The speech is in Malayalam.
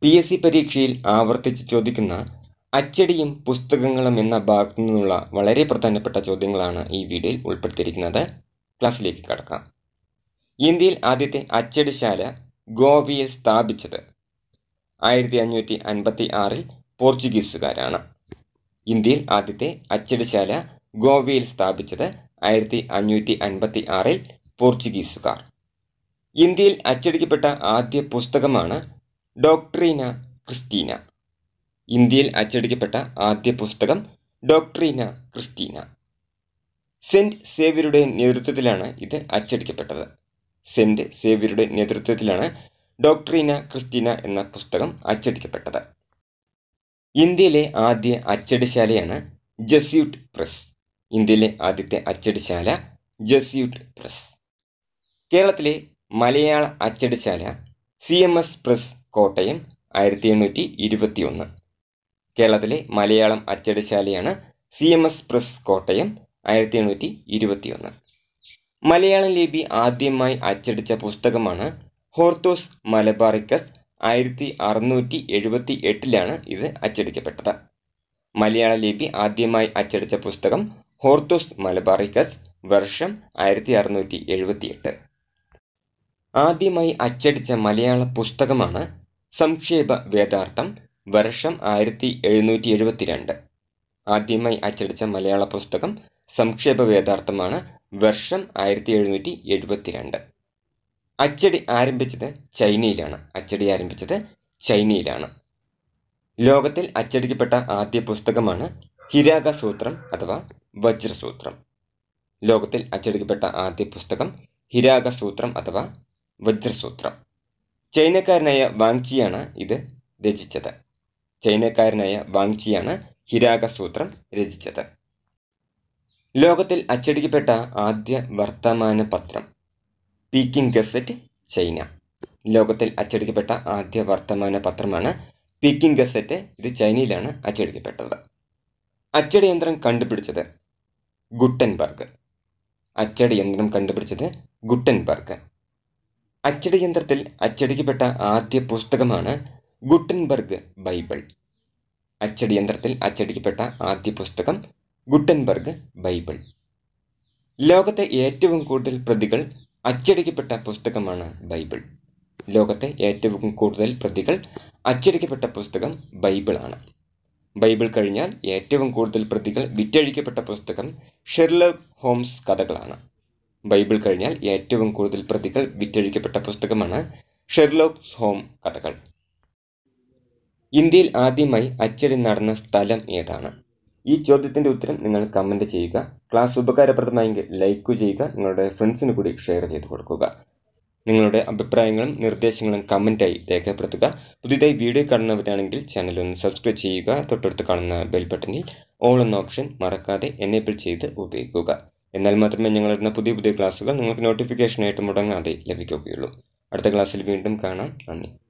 പി എസ് സി പരീക്ഷയിൽ ആവർത്തിച്ച് ചോദിക്കുന്ന അച്ചടിയും പുസ്തകങ്ങളും എന്ന ഭാഗത്തു നിന്നുള്ള വളരെ പ്രധാനപ്പെട്ട ചോദ്യങ്ങളാണ് ഈ വീഡിയോയിൽ ഉൾപ്പെടുത്തിയിരിക്കുന്നത് ക്ലാസ്സിലേക്ക് കടക്കാം ഇന്ത്യയിൽ ആദ്യത്തെ അച്ചടിശാല ഗോവയിൽ സ്ഥാപിച്ചത് ആയിരത്തി അഞ്ഞൂറ്റി അൻപത്തി ആറിൽ പോർച്ചുഗീസുകാരാണ് ഇന്ത്യയിൽ ആദ്യത്തെ അച്ചടിശാല ഗോവയിൽ സ്ഥാപിച്ചത് ആയിരത്തി അഞ്ഞൂറ്റി അൻപത്തി ആറിൽ പോർച്ചുഗീസുകാർ ഇന്ത്യയിൽ അച്ചടിക്കപ്പെട്ട ആദ്യ പുസ്തകമാണ് ഡോക്ട്രീന ക്രിസ്റ്റീന ഇന്ത്യയിൽ അച്ചടിക്കപ്പെട്ട ആദ്യ പുസ്തകം ഡോക്ട്രീന ക്രിസ്റ്റീന സെൻറ്റ് സേവ്യരുടെ നേതൃത്വത്തിലാണ് ഇത് അച്ചടിക്കപ്പെട്ടത് സെൻറ്റ് സേവ്യരുടെ നേതൃത്വത്തിലാണ് ഡോക്ട്രീന ക്രിസ്റ്റീന എന്ന പുസ്തകം അച്ചടിക്കപ്പെട്ടത് ഇന്ത്യയിലെ ആദ്യ അച്ചടിശാലയാണ് ജസ്യൂട്ട് പ്രസ് ഇന്ത്യയിലെ ആദ്യത്തെ അച്ചടിശാല ജസ്യൂട്ട് പ്രസ് കേരളത്തിലെ മലയാള അച്ചടിശാല C M S press Kottayam ആയിരത്തി എണ്ണൂറ്റി ഇരുപത്തി ഒന്ന് കേരളത്തിലെ മലയാളം അച്ചടിശാലയാണ് C M S press Kottayam ആയിരത്തി എണ്ണൂറ്റി ഇരുപത്തി ഒന്ന് മലയാളം ലിപി ആദ്യമായി അച്ചടിച്ച പുസ്തകമാണ് ഹോർത്തോസ് മലബാറിക്കസ് ആയിരത്തി അറുന്നൂറ്റി എഴുപത്തി എട്ടിലാണ് ഇത് അച്ചടിക്കപ്പെട്ടത് മലയാള ലിപി ആദ്യമായി അച്ചടിച്ച പുസ്തകം ഹോർത്തോസ് മലബാറിക്കസ് വർഷം ആയിരത്തി അറുന്നൂറ്റി എഴുപത്തി എട്ട് ആദ്യമായി അച്ചടിച്ച മലയാള പുസ്തകമാണ് സംക്ഷേപ വേദാർത്ഥം വർഷം ആയിരത്തി എഴുന്നൂറ്റി എഴുപത്തിരണ്ട് ആദ്യമായി അച്ചടിച്ച മലയാള പുസ്തകം സംക്ഷേപ വേദാർത്ഥമാണ് വർഷം ആയിരത്തി എഴുന്നൂറ്റി എഴുപത്തിരണ്ട് അച്ചടി ആരംഭിച്ചത് ചൈനയിലാണ് അച്ചടി ആരംഭിച്ചത് ചൈനയിലാണ് ലോകത്തിൽ അച്ചടിക്കപ്പെട്ട ആദ്യ പുസ്തകമാണ് ഹിരാഗ സൂത്രം അഥവാ വജ്രസൂത്രം ലോകത്തിൽ അച്ചടിക്കപ്പെട്ട ആദ്യ പുസ്തകം ഹിരാഗ സൂത്രം അഥവാ വജ്രസൂത്രം ചൈനക്കാരനായ വാങ്ചിയാണ് ഇത് രചിച്ചത് ചൈനക്കാരനായ വാങ്ചിയാണ് ഹിരാഗ സൂത്രം രചിച്ചത് ലോകത്തിൽ അച്ചടിക്കപ്പെട്ട ആദ്യ വർത്തമാന പത്രം പീക്കിംഗ് ഗസറ്റ് ചൈന ലോകത്തിൽ അച്ചടിക്കപ്പെട്ട ആദ്യ വർത്തമാന പത്രമാണ് പീക്കിംഗ് ഗസറ്റ് ഇത് ചൈനയിലാണ് അച്ചടിക്കപ്പെട്ടത് അച്ചടി യന്ത്രം കണ്ടുപിടിച്ചത് ഗുട്ടൻബർഗ് അച്ചടി യന്ത്രം കണ്ടുപിടിച്ചത് ഗുട്ടൻബർഗ് അച്ചടി യന്ത്രത്തിൽ അച്ചടിക്കപ്പെട്ട ആദ്യ പുസ്തകമാണ് ഗുട്ടൻബർഗ് ബൈബിൾ അച്ചടി യന്ത്രത്തിൽ അച്ചടിക്കപ്പെട്ട ആദ്യ പുസ്തകം ഗുട്ടൻബർഗ് ബൈബിൾ ലോകത്തെ ഏറ്റവും കൂടുതൽ പ്രതികൾ അച്ചടിക്കപ്പെട്ട പുസ്തകമാണ് ബൈബിൾ ലോകത്തെ ഏറ്റവും കൂടുതൽ പ്രതികൾ അച്ചടിക്കപ്പെട്ട പുസ്തകം ബൈബിളാണ് ബൈബിൾ കഴിഞ്ഞാൽ ഏറ്റവും കൂടുതൽ പ്രതികൾ വിറ്റഴിക്കപ്പെട്ട പുസ്തകം ഷെർലോക്ക് ഹോംസ് കഥകളാണ് ബൈബിൾ കഴിഞ്ഞാൽ ഏറ്റവും കൂടുതൽ പ്രതികൾ വിറ്റഴിക്കപ്പെട്ട പുസ്തകമാണ് ഷെർലോക്ക് ഹോം കഥകൾ ഇന്ത്യയിൽ ആദ്യമായി അച്ചടി നടന്ന സ്ഥലം ഏതാണ് ഈ ചോദ്യത്തിൻ്റെ ഉത്തരം നിങ്ങൾ കമൻറ്റ് ചെയ്യുക ക്ലാസ് ഉപകാരപ്രദമായെങ്കിൽ ലൈക്ക് ചെയ്യുക നിങ്ങളുടെ ഫ്രണ്ട്സിന് കൂടി ഷെയർ ചെയ്ത് കൊടുക്കുക നിങ്ങളുടെ അഭിപ്രായങ്ങളും നിർദ്ദേശങ്ങളും കമൻറ്റായി രേഖപ്പെടുത്തുക പുതിയതായി വീഡിയോ കാണുന്നവരാണെങ്കിൽ ചാനൽ ഒന്ന് സബ്സ്ക്രൈബ് ചെയ്യുക തൊട്ടടുത്ത് കാണുന്ന ബെൽ ബട്ടണിൽ ഓൾ എന്ന ഓപ്ഷൻ മറക്കാതെ എനേബിൾ ചെയ്ത് ഉപയോഗിക്കുക എന്നാൽ മാത്രമേ ഞങ്ങളിടുന്ന പുതിയ പുതിയ ക്ലാസ്സുകൾ നിങ്ങൾക്ക് നോട്ടിഫിക്കേഷനായിട്ട് മുടങ്ങാതെ ലഭിക്കുകയുള്ളൂ അടുത്ത ക്ലാസ്സിൽ വീണ്ടും കാണാം നന്ദി